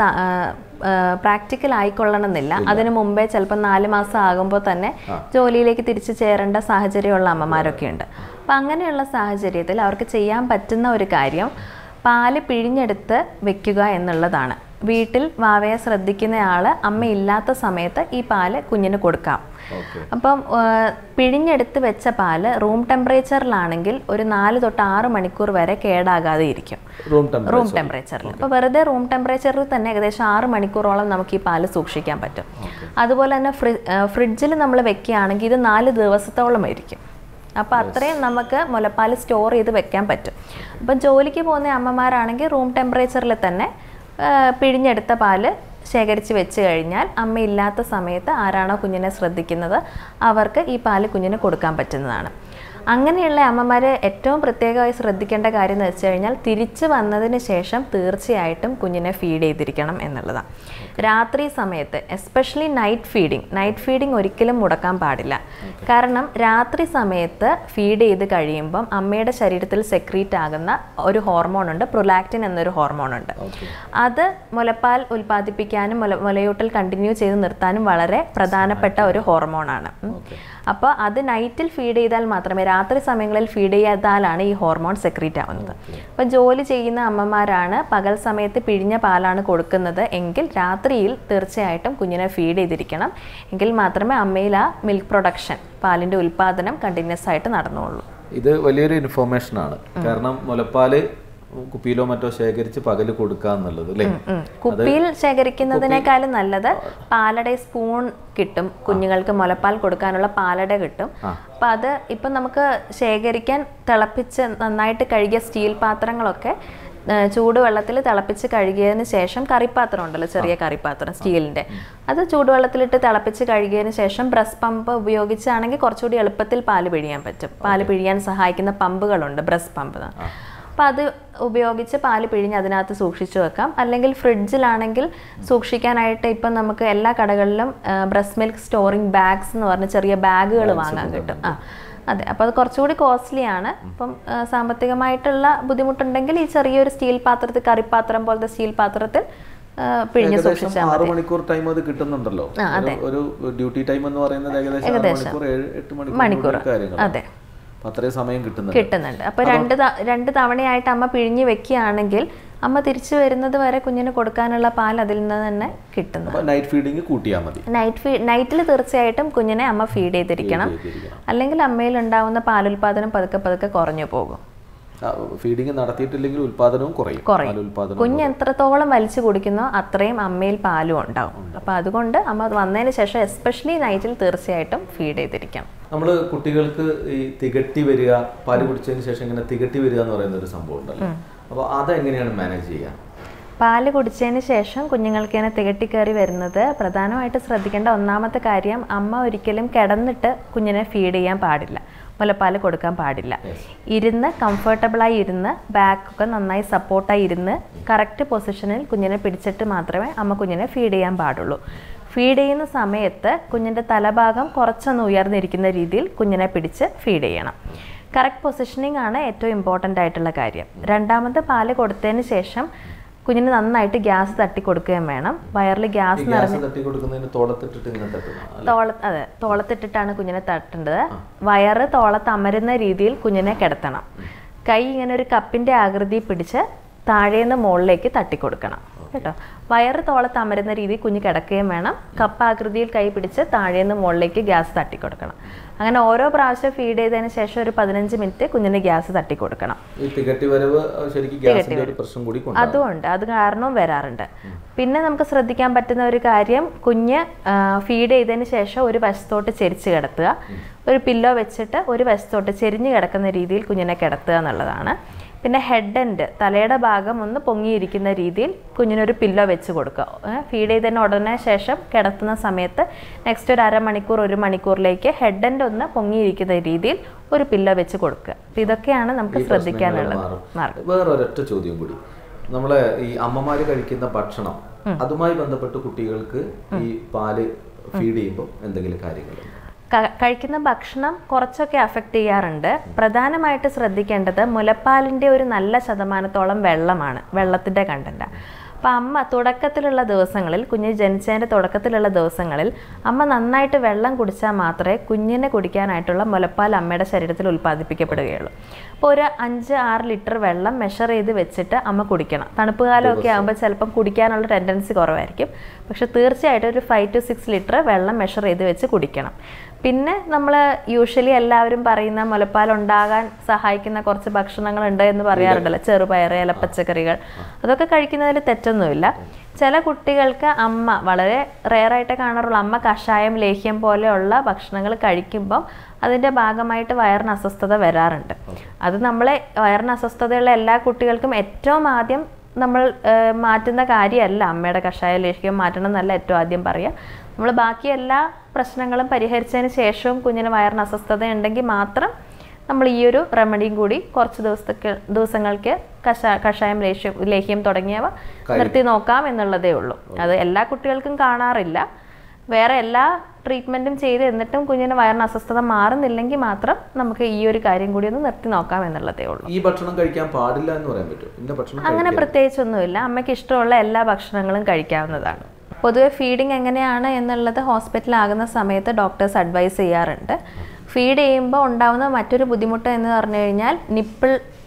പ്രാക്ടിക്കൽ ആയിക്കൊള്ളണമെന്നില്ല അതിനു മുമ്പേ ചിലപ്പോൾ നാല് മാസം ആകുമ്പോൾ തന്നെ ജോലിയിലേക്ക് തിരിച്ചു ചേരേണ്ട സാഹചര്യമുള്ള അമ്മമാരൊക്കെ ഉണ്ട് അപ്പം അങ്ങനെയുള്ള സാഹചര്യത്തിൽ അവർക്ക് ചെയ്യാൻ പറ്റുന്ന ഒരു കാര്യം പാല് പിഴിഞ്ഞെടുത്ത് വെക്കുക എന്നുള്ളതാണ് വീട്ടിൽ വാവയെ ശ്രദ്ധിക്കുന്ന ആൾ അമ്മയില്ലാത്ത സമയത്ത് ഈ പാല് കുഞ്ഞിന് കൊടുക്കാം ഓക്കെ അപ്പം ആ, പിഴിഞ്ഞെടുത്ത് വെച്ച പാല് റൂം ടെമ്പറേച്ചറിലാണെങ്കിൽ ഒരു നാല് തൊട്ട് ആറ് മണിക്കൂർ വരെ കേടാകാതെ ഇരിക്കും റൂം ടെമ്പറേച്ചർ റൂം ടെമ്പറേച്ചറിൽ അപ്പോൾ വെറുതെ റൂം ടെമ്പറേച്ചറിൽ തന്നെ ഏകദേശം ആറ് മണിക്കൂറോളം നമുക്ക് ഈ പാല് സൂക്ഷിക്കാൻ പറ്റും അതുപോലെ തന്നെ ഫ്രി ഫ്രിഡ്ജിൽ നമ്മൾ വെക്കുകയാണെങ്കിൽ ഇത് നാല് ദിവസത്തോളം ആയിരിക്കും അപ്പോൾ അത്രയും നമുക്ക് മുലപ്പാൽ സ്റ്റോർ ചെയ്ത് വെക്കാൻ പറ്റും അപ്പം ജോലിക്ക് പോകുന്ന അമ്മമാരാണെങ്കിൽ റൂം ടെമ്പറേച്ചറിൽ തന്നെ ആ, പിഴിഞ്ഞെടുത്ത പാല് ശേഖരിച്ച് വെച്ച് കഴിഞ്ഞാൽ അമ്മയില്ലാത്ത സമയത്ത് ആരാണോ കുഞ്ഞിനെ ശ്രദ്ധിക്കുന്നത് അവർക്ക് ഈ പാല് കുഞ്ഞിന് കൊടുക്കാൻ പറ്റുന്നതാണ് അങ്ങനെയുള്ള അമ്മമാർ ഏറ്റവും പ്രത്യേകമായി ശ്രദ്ധിക്കേണ്ട കാര്യം എന്ന് വെച്ച് കഴിഞ്ഞാൽ തിരിച്ചു വന്നതിന് ശേഷം തീർച്ചയായിട്ടും കുഞ്ഞിനെ ഫീഡ് ചെയ്തിരിക്കണം എന്നുള്ളതാണ് രാത്രി സമയത്ത് especially night feeding night feeding ഒരിക്കലും മുടക്കാൻ പാടില്ല കാരണം രാത്രി സമയത്ത് ഫീഡ് ചെയ്ത് കഴിയുമ്പം അമ്മയുടെ ശരീരത്തിൽ സെക്രീറ്റ് ആകുന്ന ഒരു ഹോർമോൺ ഉണ്ട് പ്രൊലാക്റ്റിൻ എന്നൊരു ഹോർമോൺ ഉണ്ട് അത് മുലപ്പാൽ ഉൽപ്പാദിപ്പിക്കാനും മുല മുലയൂട്ടൽ കണ്ടിന്യൂ ചെയ്ത് നിർത്താനും വളരെ പ്രധാനപ്പെട്ട ഒരു ഹോർമോണാണ് ഉം. അപ്പോൾ അത് നൈറ്റിൽ ഫീഡ് ചെയ്താൽ മാത്രമേ രാത്രി സമയങ്ങളിൽ ഫീഡ് ചെയ്താലാണ് ഈ ഹോർമോൺ സെക്രീറ്റ് ആവുന്നത് അപ്പോൾ ജോലി ചെയ്യുന്ന അമ്മമാരാണ് പകൽ സമയത്ത് പിഴിഞ്ഞ പാലാണ് കൊടുക്കുന്നത് എങ്കിൽ രാത്രിയിൽ തീർച്ചയായിട്ടും കുഞ്ഞിനെ ഫീഡ് ചെയ്തിരിക്കണം എങ്കിൽ മാത്രമേ അമ്മയിൽ ആ മിൽക്ക് പ്രൊഡക്ഷൻ പാലിൻ്റെ ഉൽപ്പാദനം കണ്ടിന്യൂസ് ആയിട്ട് നടന്നുള്ളൂ ഇത് വലിയൊരു ഇൻഫോർമേഷൻ ആണ് കാരണം മുലപ്പാല് കുപ്പിയിലോ മറ്റോ ശേഖരിച്ച് പകല് കൊടുക്കുക എന്നുള്ളത് അല്ലേ ഉം. കുപ്പിയിൽ ശേഖരിക്കുന്നതിനേക്കാളും നല്ലത് പാലട സ്പൂൺ കിട്ടും കുഞ്ഞുങ്ങൾക്ക് മുലപ്പാൽ കൊടുക്കാനുള്ള പാലട കിട്ടും അപ്പൊ അത് ഇപ്പം നമുക്ക് ശേഖരിക്കാൻ തിളപ്പിച്ച് നന്നായിട്ട് കഴുകിയ സ്റ്റീൽ പാത്രങ്ങളൊക്കെ ആ, ചൂടുവെള്ളത്തിൽ തിളപ്പിച്ച് കഴുകിയതിന് ശേഷം കറിപ്പാത്രം ഉണ്ടല്ലോ ചെറിയ കറിപ്പാത്രം സ്റ്റീലിന്റെ അത് ചൂടുവെള്ളത്തിലിട്ട് തിളപ്പിച്ച് കഴുകിയതിന് ശേഷം ബ്രസ് പമ്പ് ഉപയോഗിച്ചാണെങ്കിൽ കുറച്ചുകൂടി എളുപ്പത്തിൽ പാല് പിഴിയാൻ പറ്റും പാല് പിഴിയാൻ സഹായിക്കുന്ന പമ്പുകളുണ്ട് ബ്രസ് പമ്പ് അപ്പം അത് ഉപയോഗിച്ച് പാല് പിഴിഞ്ഞ് അതിനകത്ത് സൂക്ഷിച്ചു വെക്കാം അല്ലെങ്കിൽ ഫ്രിഡ്ജിലാണെങ്കിൽ സൂക്ഷിക്കാനായിട്ട് ഇപ്പം നമുക്ക് എല്ലാ കടകളിലും ബ്രസ്റ്റ് മിൽക്ക് സ്റ്റോറിംഗ് ബാഗ്സ് എന്ന് പറഞ്ഞ ചെറിയ ബാഗുകൾ വാങ്ങാൻ കിട്ടും ആ അതെ അപ്പോൾ അത് കുറച്ചുകൂടി കോസ്റ്റ്ലി ആണ് ഇപ്പം ആ, സാമ്പത്തികമായിട്ടുള്ള ബുദ്ധിമുട്ടുണ്ടെങ്കിൽ ഈ ചെറിയൊരു സ്റ്റീൽ പാത്രത്തിൽ കറിപ്പാത്രം പോലത്തെ സ്റ്റീൽ പാത്രത്തിൽ ആ, പിഴിഞ്ഞ് ഏകദേശം സൂക്ഷിച്ചാൽ ആറ് മണിക്കൂർ ടൈം അത് കിട്ടുന്നുണ്ടല്ലോ ഒരു- ഒരു ഡ്യൂട്ടി ടൈം എന്ന് പറയുന്നത് ഏകദേശം ആറ് മണിക്കൂർ ഏഴ് എട്ട് മണിക്കൂർ കാര്യങ്ങൾ അതെ അപ്പൊ അത്രയും സമയം കിട്ടുന്നുണ്ട് കിട്ടുന്നുണ്ട് അപ്പോൾ രണ്ട് ത- രണ്ട് തവണയായിട്ട് അമ്മ പിഴിഞ്ഞ് വെക്കുകയാണെങ്കിൽ അമ്മ തിരിച്ചു വരുന്നത് വരെ കുഞ്ഞിന് കൊടുക്കാനുള്ള പാൽ അതിൽ നിന്ന് തന്നെ കിട്ടുന്നു അപ്പൊ നൈറ്റ് ഫീഡിങ് കൂട്ടിയാൽ മതി നൈറ്റ് ഫീ നൈറ്റിൽ തീർച്ചയായിട്ടും കുഞ്ഞിനെ അമ്മ ഫീഡ് ചെയ്തിരിക്കണം ചെയ്തിരിക്കണം. അല്ലെങ്കിൽ അമ്മയിൽ ഉണ്ടാവുന്ന പാലുൽപാദനം പതുക്കെ പതുക്കെ കുറഞ്ഞു പോകും ഫീഡിങ് നടത്തിയിട്ടില്ലെങ്കിൽ ഉൽപാദനവും കുറയും കുറയും. പാൽ ഉൽപാദനം കുഞ്ഞ് എത്രത്തോളം വലിച്ചു കുടിക്കുന്നോ അത്രയും അമ്മയിൽ പാലും ഉണ്ടാവും അപ്പോൾ അതുകൊണ്ട് അമ്മ വന്നതിന് ശേഷം എസ്പെഷ്യലി നൈറ്റിൽ തീർച്ചയായിട്ടും ഫീഡ് ചെയ്തിരിക്കണം നമ്മൾ കുട്ടികൾക്ക് ഈ തികട്ടി വരിക പാല് കുടിച്ചതിന് ശേഷം ഇങ്ങനെ തികട്ടി വരിക എന്ന് പറയുന്ന ഒരു സംഭവം ഉണ്ടല്ലോ അപ്പോൾ അതെങ്ങനെയാണ് മാനേജ് ചെയ്യുക പാല് കുടിച്ചതിന് ശേഷം കുഞ്ഞുങ്ങൾക്ക് ഇങ്ങനെ തികട്ടിക്കയറി വരുന്നത് പ്രധാനമായിട്ട് ശ്രദ്ധിക്കേണ്ട ഒന്നാമത്തെ കാര്യം അമ്മ ഒരിക്കലും കിടന്നിട്ട് കുഞ്ഞിനെ ഫീഡ് ചെയ്യാൻ പാടില്ല മുലപ്പാൽ കൊടുക്കാൻ പാടില്ല ഇരുന്ന് കംഫർട്ടബിളായി ഇരുന്ന് ബാക്കൊക്കെ നന്നായി സപ്പോർട്ടായി ഇരുന്ന് കറക്റ്റ് പൊസിഷനിൽ കുഞ്ഞിനെ പിടിച്ചിട്ട് മാത്രമേ അമ്മ കുഞ്ഞിനെ ഫീഡ് ചെയ്യാൻ പാടുള്ളൂ ഫീഡ് ചെയ്യുന്ന സമയത്ത് കുഞ്ഞിൻ്റെ തലഭാഗം കുറച്ചൊന്ന് ഉയർന്നിരിക്കുന്ന രീതിയിൽ കുഞ്ഞിനെ പിടിച്ച് ഫീഡ് ചെയ്യണം കറക്റ്റ് പൊസിഷനിങ് ആണ് ഏറ്റവും ഇമ്പോർട്ടൻ്റ് ആയിട്ടുള്ള കാര്യം രണ്ടാമത് പാല് കൊടുത്തതിന് ശേഷം കുഞ്ഞിന് നന്നായിട്ട് ഗ്യാസ് തട്ടി കൊടുക്കുകയും വേണം വയറിൽ ഗ്യാസ് ഈ ഗ്യാസ് തട്ടി കൊടുക്കുന്നതിന് തോളത്തിട്ടിട്ട് ഇങ്ങനെ തട്ടുക തോള അതെ തോളത്തിട്ടിട്ടാണ് കുഞ്ഞിനെ തട്ടേണ്ടത് വയറ് തോളത്ത് അമരുന്ന രീതിയിൽ കുഞ്ഞിനെ കിടത്തണം കൈ ഇങ്ങനെ ഒരു കപ്പിന്റെ ആകൃതി പിടിച്ച് താഴേന്ന് മുകളിലേക്ക് തട്ടിക്കൊടുക്കണം കേട്ടോ വയറ് തോളത്ത് അമരുന്ന രീതിയിൽ കുഞ്ഞ് കിടക്കുകയും വേണം കപ്പ് ആകൃതിയിൽ കൈ പിടിച്ച് താഴേന്ന് മുകളിലേക്ക് ഗ്യാസ് തട്ടിക്കൊടുക്കണം അങ്ങനെ ഓരോ പ്രാവശ്യം ഫീഡ് ചെയ്തതിന് ശേഷം ഒരു പതിനഞ്ച് മിനിറ്റ് കുഞ്ഞിന് ഗ്യാസ് തട്ടിക്കൊടുക്കണം ഈ തികട്ടി വരവ് ശരിക്കും ഗ്യാസിന്റെ ഒരു പ്രശ്നം കൂടി കൊണ്ടുവരും അതുമുണ്ട് അത് കാരണവും വരാറുണ്ട് പിന്നെ നമുക്ക് ശ്രദ്ധിക്കാൻ പറ്റുന്ന ഒരു കാര്യം കുഞ്ഞ് ഫീഡ് ചെയ്തതിന് ശേഷം ഒരു വശത്തോട്ട് ചെരിച്ച് കിടത്തുക ഒരു പില്ലോ വെച്ചിട്ട് ഒരു വശത്തോട്ട് ചെരിഞ്ഞ് കിടക്കുന്ന രീതിയിൽ കുഞ്ഞിനെ കിടത്തുക എന്നുള്ളതാണ് പിന്നെ ഹെഡ് എൻഡ് തലയുടെ ഭാഗം ഒന്ന് പൊങ്ങിയിരിക്കുന്ന രീതിയിൽ കുഞ്ഞിനൊരു പില്ലോ വെച്ച് കൊടുക്കുക ഫീഡ് ചെയ്തതിന് ഉടനെ ശേഷം കിടത്തുന്ന സമയത്ത് നെക്സ്റ്റ് ഒരു അരമണിക്കൂർ ഒരു മണിക്കൂറിലേക്ക് ഹെഡ് എൻഡ് ഒന്ന് പൊങ്ങിയിരിക്കുന്ന രീതിയിൽ ഒരു പില്ലോ വെച്ച് കൊടുക്കുക അപ്പം ഇതൊക്കെയാണ് നമുക്ക് ശ്രദ്ധിക്കാനുള്ളത് മാർഗം വേറെ ഒരൊറ്റ ചോദ്യം കൂടി നമ്മളെ ഈ അമ്മമാര് കഴിക്കുന്ന ഭക്ഷണം അതുമായി ബന്ധപ്പെട്ട് കുട്ടികൾക്ക് ഈ പാല് ഫീഡ് ചെയ്യുമ്പോൾ എന്തെങ്കിലും കാര്യങ്ങൾ ക- കഴിക്കുന്ന ഭക്ഷണം കുറച്ചൊക്കെ അഫക്റ്റ് ചെയ്യാറുണ്ട് പ്രധാനമായിട്ട് ശ്രദ്ധിക്കേണ്ടത് മുലപ്പാലിൻ്റെ ഒരു നല്ല ശതമാനത്തോളം വെള്ളമാണ് വെള്ളത്തിൻ്റെ കണ്ടന്റ് അപ്പം അമ്മ തുടക്കത്തിലുള്ള ദിവസങ്ങളിൽ കുഞ്ഞ് ജനിച്ചതിൻ്റെ തുടക്കത്തിലുള്ള ദിവസങ്ങളിൽ അമ്മ നന്നായിട്ട് വെള്ളം കുടിച്ചാൽ മാത്രമേ കുഞ്ഞിനെ കുടിക്കാനായിട്ടുള്ള മുലപ്പാൽ അമ്മയുടെ ശരീരത്തിൽ ഉൽപ്പാദിപ്പിക്കപ്പെടുകയുള്ളൂ അപ്പോൾ ഒരു അഞ്ച് ആറ് ലിറ്റർ വെള്ളം മെഷർ ചെയ്ത് വെച്ചിട്ട് അമ്മ കുടിക്കണം തണുപ്പ് കാലമൊക്കെ ആകുമ്പോൾ ചിലപ്പം കുടിക്കാനുള്ള ടെൻഡൻസി കുറവായിരിക്കും പക്ഷെ തീർച്ചയായിട്ടും ഒരു ഫൈവ് ടു സിക്സ് ലിറ്റർ വെള്ളം മെഷർ ചെയ്ത് വെച്ച് കുടിക്കണം പിന്നെ നമ്മൾ യൂഷ്വലി എല്ലാവരും പറയുന്ന മുലപ്പാൽ ഉണ്ടാകാൻ സഹായിക്കുന്ന കുറച്ച് ഭക്ഷണങ്ങളുണ്ട് എന്ന് പറയാറുണ്ടല്ലോ ചെറുപയർ ഇലപ്പച്ചക്കറികൾ അതൊക്കെ കഴിക്കുന്നതിൽ തെറ്റൊന്നുമില്ല ചില കുട്ടികൾക്ക് അമ്മ വളരെ റെയറായിട്ട് കാണാറുള്ള അമ്മ കഷായം ലേഹ്യം പോലെയുള്ള ഭക്ഷണങ്ങൾ കഴിക്കുമ്പം അതിൻ്റെ ഭാഗമായിട്ട് വയറിന് അസ്വസ്ഥത വരാറുണ്ട് അത് നമ്മളെ വയറിന് അസ്വസ്ഥതയുള്ള എല്ലാ കുട്ടികൾക്കും ഏറ്റവും ആദ്യം നമ്മൾ ഏഹ്, മാറ്റുന്ന കാര്യമല്ല അമ്മയുടെ കഷായ ലേഹ്യം മാറ്റണം എന്നല്ല ഏറ്റവും ആദ്യം പറയുക നമ്മൾ ബാക്കി എല്ലാ പ്രശ്നങ്ങളും പരിഹരിച്ചതിന് ശേഷവും കുഞ്ഞിന് വയറിന് അസ്വസ്ഥത ഉണ്ടെങ്കിൽ മാത്രം നമ്മൾ ഈ ഒരു റെമഡിയും കൂടി കുറച്ച് ദിവസത്തേക്ക് ദിവസങ്ങൾക്ക് കഷാ കഷായം ലേഹ്യം ലേഹ്യം തുടങ്ങിയവ നിർത്തി നോക്കാം എന്നുള്ളതേ ഉള്ളൂ അത് എല്ലാ കുട്ടികൾക്കും കാണാറില്ല വേറെ എല്ലാ ട്രീറ്റ്മെൻറ്റും ചെയ്ത് എന്നിട്ടും കുഞ്ഞിന് വയറിന് അസ്വസ്ഥത മാറുന്നില്ലെങ്കിൽ മാത്രം നമുക്ക് ഈ ഒരു കാര്യം കൂടി ഒന്ന് നിർത്തി നോക്കാം eന്നുള്ളതേ ഉള്ളൂ ഈ ഭക്ഷണം കഴിക്കാൻ പാടില്ല എന്ന് പറയാൻ പറ്റും ഇന്ന ഭക്ഷണം അങ്ങനെ പ്രത്യേകിച്ചൊന്നുമില്ല അമ്മയ്ക്ക് ഇഷ്ടമുള്ള എല്ലാ ഭക്ഷണങ്ങളും കഴിക്കാവുന്നതാണ് പൊതുവെ ഫീഡിങ് എങ്ങനെയാണ് എന്നുള്ളത് ഹോസ്പിറ്റലാകുന്ന സമയത്ത് ഡോക്ടേഴ്സ് അഡ്വൈസ് ചെയ്യാറുണ്ട് ഫീഡ് ചെയ്യുമ്പോൾ ഉണ്ടാവുന്ന മറ്റൊരു ബുദ്ധിമുട്ട് എന്ന് പറഞ്ഞു കഴിഞ്ഞാൽ നിപ്പിൾ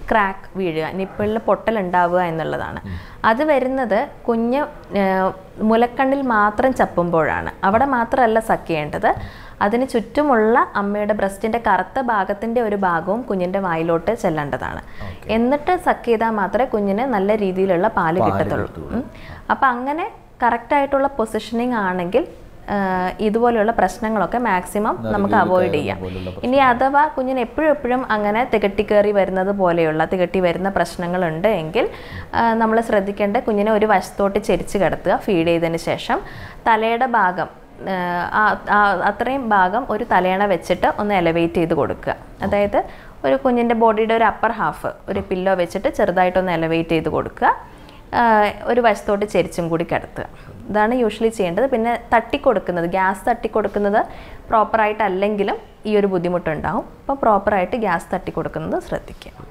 ക്രാക്ക് വീഴുക നിപ്പിളിൽ പൊട്ടൽ ഉണ്ടാവുക എന്നുള്ളതാണ് അത് വരുന്നത് കുഞ്ഞ് ഏഹ്, മുലക്കണ്ണിൽ മാത്രം ചപ്പുമ്പോഴാണ് അവിടെ മാത്രമല്ല സക്ക് ചെയ്യേണ്ടത് അതിന് ചുറ്റുമുള്ള അമ്മയുടെ ബ്രസ്റ്റിൻ്റെ കറുത്ത ഭാഗത്തിൻ്റെ ഒരു ഭാഗവും കുഞ്ഞിൻ്റെ വായിലോട്ട് ചെല്ലേണ്ടതാണ് എന്നിട്ട് സക്ക് ചെയ്താൽ മാത്രമേ കുഞ്ഞിന് നല്ല രീതിയിലുള്ള പാല് കിട്ടത്തുള്ളൂ ഉം. അപ്പം അങ്ങനെ കറക്റ്റായിട്ടുള്ള പൊസിഷനിങ് ആണെങ്കിൽ ആ, ഇതുപോലെയുള്ള പ്രശ്നങ്ങളൊക്കെ മാക്സിമം നമുക്ക് അവോയ്ഡ് ചെയ്യാം ഇനി അഥവാ കുഞ്ഞിന് എപ്പോഴും എപ്പോഴും അങ്ങനെ തികട്ടി കയറി വരുന്നത് പോലെയുള്ള തികട്ടി വരുന്ന പ്രശ്നങ്ങളുണ്ട് എങ്കിൽ നമ്മൾ ശ്രദ്ധിക്കേണ്ട കുഞ്ഞിനെ ഒരു വശത്തോട്ട് ചെരിച്ച് കിടത്തുക ഫീഡ് ചെയ്തതിന് ശേഷം തലയുടെ ഭാഗം ആ, ആ- ആ- അത്രയും ഭാഗം ഒരു തലയണ വെച്ചിട്ട് ഒന്ന് എലവേറ്റ് ചെയ്ത് കൊടുക്കുക അതായത് ഒരു കുഞ്ഞിൻ്റെ ബോഡിയുടെ ഒരു അപ്പർ ഹാഫ് ഒരു പില്ലോ വെച്ചിട്ട് ചെറുതായിട്ടൊന്ന് എലവേറ്റ് ചെയ്ത് കൊടുക്കുക ആ, ഒരു വശത്തോട്ട് ചെരിച്ചും കൂടി കിടത്തുക ഇതാണ് യൂഷ്വലി ചെയ്യേണ്ടത് പിന്നെ തട്ടിക്കൊടുക്കുന്നത് ഗ്യാസ് തട്ടിക്കൊടുക്കുന്നത് പ്രോപ്പറായിട്ടല്ലെങ്കിലും ഈ ഒരു ബുദ്ധിമുട്ടുണ്ടാവും അപ്പോൾ പ്രോപ്പറായിട്ട് ഗ്യാസ് തട്ടിക്കൊടുക്കുന്നത് ശ്രദ്ധിക്കുക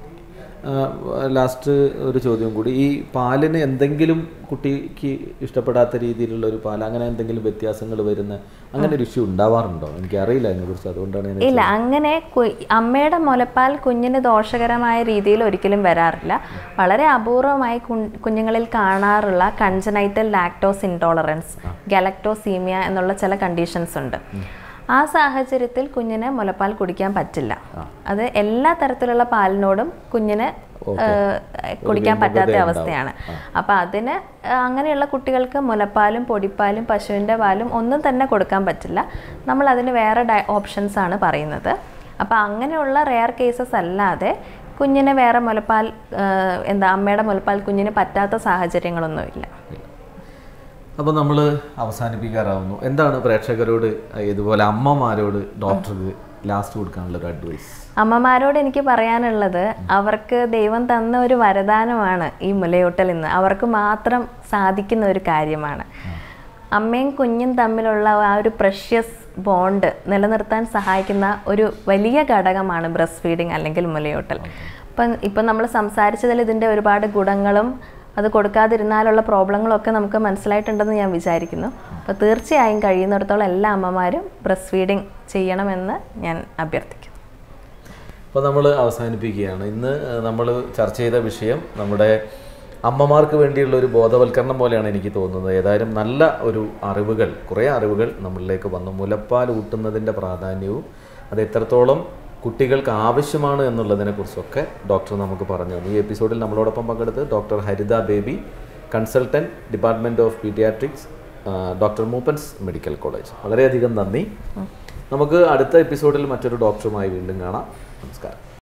ലാസ്റ്റ് ഒരു ചോദ്യം കൂടി ഈ പാലിന് എന്തെങ്കിലും കുട്ടിക്ക് ഇഷ്ടപ്പെടാത്ത രീതിയിലുള്ള ഒരു പാൽ അങ്ങനെ എന്തെങ്കിലും വ്യത്യാസങ്ങൾ വരുന്ന അങ്ങനെ ഒരു ഇഷ്യൂ ഉണ്ടാവാറുണ്ടോ എനിക്ക് അറിയില്ല അതിനെക്കുറിച്ച് അതുകൊണ്ടാണ് ഞാൻ ഇല്ല അങ്ങനെ കു- അമ്മയുടെ മുലപ്പാൽ കുഞ്ഞിന് ദോഷകരമായ രീതിയിൽ ഒരിക്കലും വരാറില്ല വളരെ അപൂർവമായി കുഞ്ഞ്- കുഞ്ഞുങ്ങളിൽ കാണാറുള്ള കൺജനൈറ്റൽ ലാക്ടോസ് ഇൻടോളറൻസ് ഗലക്ടോസീമിയ എന്നുള്ള ചില കണ്ടീഷൻസ് ഉണ്ട് ആ സാഹചര്യത്തിൽ കുഞ്ഞിന് മുലപ്പാൽ കുടിക്കാൻ പറ്റില്ല അത് എല്ലാ തരത്തിലുള്ള പാലിനോടും കുഞ്ഞിന് ഏഹ്, കുടിക്കാൻ പറ്റാത്ത അവസ്ഥയാണ് അപ്പം അതിന് അങ്ങനെയുള്ള കുട്ടികൾക്ക് മുലപ്പാലും പൊടിപ്പാലും പശുവിൻ്റെ പാലും ഒന്നും തന്നെ കൊടുക്കാൻ പറ്റില്ല നമ്മൾ അതിന് വേറെ ഡയ ഓപ്ഷൻസ് ആണ് പറയുന്നത് അപ്പം അങ്ങനെയുള്ള റെയർ കേസസ് അല്ലാതെ കുഞ്ഞിന് വേറെ മുലപ്പാൽ ഏഹ്, എന്താ അമ്മയുടെ മുലപ്പാൽ കുഞ്ഞിന് പറ്റാത്ത സാഹചര്യങ്ങളൊന്നുമില്ല അപ്പോൾ നമ്മൾ അവസാനിപ്പിക്കാറാവുന്നു എന്താണ് പ്രേക്ഷകരോട് ഇതുപോലെ അമ്മമാരോട് ഡോക്ടർക്ക് ലാസ്റ്റ് കൊടുക്കാനുള്ള ഒരു അഡ്വൈസ് അമ്മമാരോട് എനിക്ക് പറയാനുള്ളത് അവർക്ക് ദൈവം തന്ന ഒരു വരദാനമാണ് ഈ മുലയൂട്ടൽ എന്ന് അവർക്ക് മാത്രം സാധിക്കുന്ന ഒരു കാര്യമാണ് അമ്മയും കുഞ്ഞും തമ്മിലുള്ള ആ ഒരു പ്രഷ്യസ് ബോണ്ട് നിലനിർത്താൻ സഹായിക്കുന്ന ഒരു വലിയ ഘടകമാണ് ബ്രസ്റ്റ് ഫീഡിങ് അല്ലെങ്കിൽ മുലയൂട്ടൽ അപ്പം ഇപ്പം നമ്മൾ സംസാരിച്ചതിൽ ഇതിൻ്റെ ഒരുപാട് ഗുണങ്ങളും അത് കൊടുക്കാതിരുന്നാലുള്ള പ്രോബ്ലങ്ങളൊക്കെ നമുക്ക് മനസ്സിലായിട്ടുണ്ടെന്ന് ഞാൻ വിചാരിക്കുന്നു അപ്പോൾ തീർച്ചയായും കഴിയുന്നിടത്തോളം എല്ലാ അമ്മമാരും ബ്രസ്റ്റ് ഫീഡിങ് ചെയ്യണമെന്ന് ഞാൻ അഭ്യർത്ഥിക്കുന്നു അപ്പോൾ നമ്മൾ അവസാനിപ്പിക്കുകയാണ് ഇന്ന് നമ്മൾ ചർച്ച ചെയ്ത വിഷയം നമ്മുടെ അമ്മമാർക്ക് വേണ്ടിയുള്ള ഒരു ബോധവൽക്കരണം പോലെയാണ് എനിക്ക് തോന്നുന്നത് ഏതായാലും നല്ല ഒരു അറിവുകൾ കുറേ അറിവുകൾ നമ്മളിലേക്ക് വന്നു മുലപ്പാൽ ഊട്ടുന്നതിൻ്റെ പ്രാധാന്യവും അത് എത്രത്തോളം കുട്ടികൾക്ക് ആവശ്യമാണ് എന്നുള്ളതിനെക്കുറിച്ചൊക്കെ ഡോക്ടർ നമുക്ക് പറഞ്ഞു തന്നു ഈ എപ്പിസോഡിൽ നമ്മളോടൊപ്പം പങ്കെടുത്ത് doctor Haritha Baby consultant department of paediatrics doctor Moopen's medical college വളരെയധികം നന്ദി നമുക്ക് അടുത്ത എപ്പിസോഡിൽ മറ്റൊരു ഡോക്ടറുമായി വീണ്ടും കാണാം നമസ്കാരം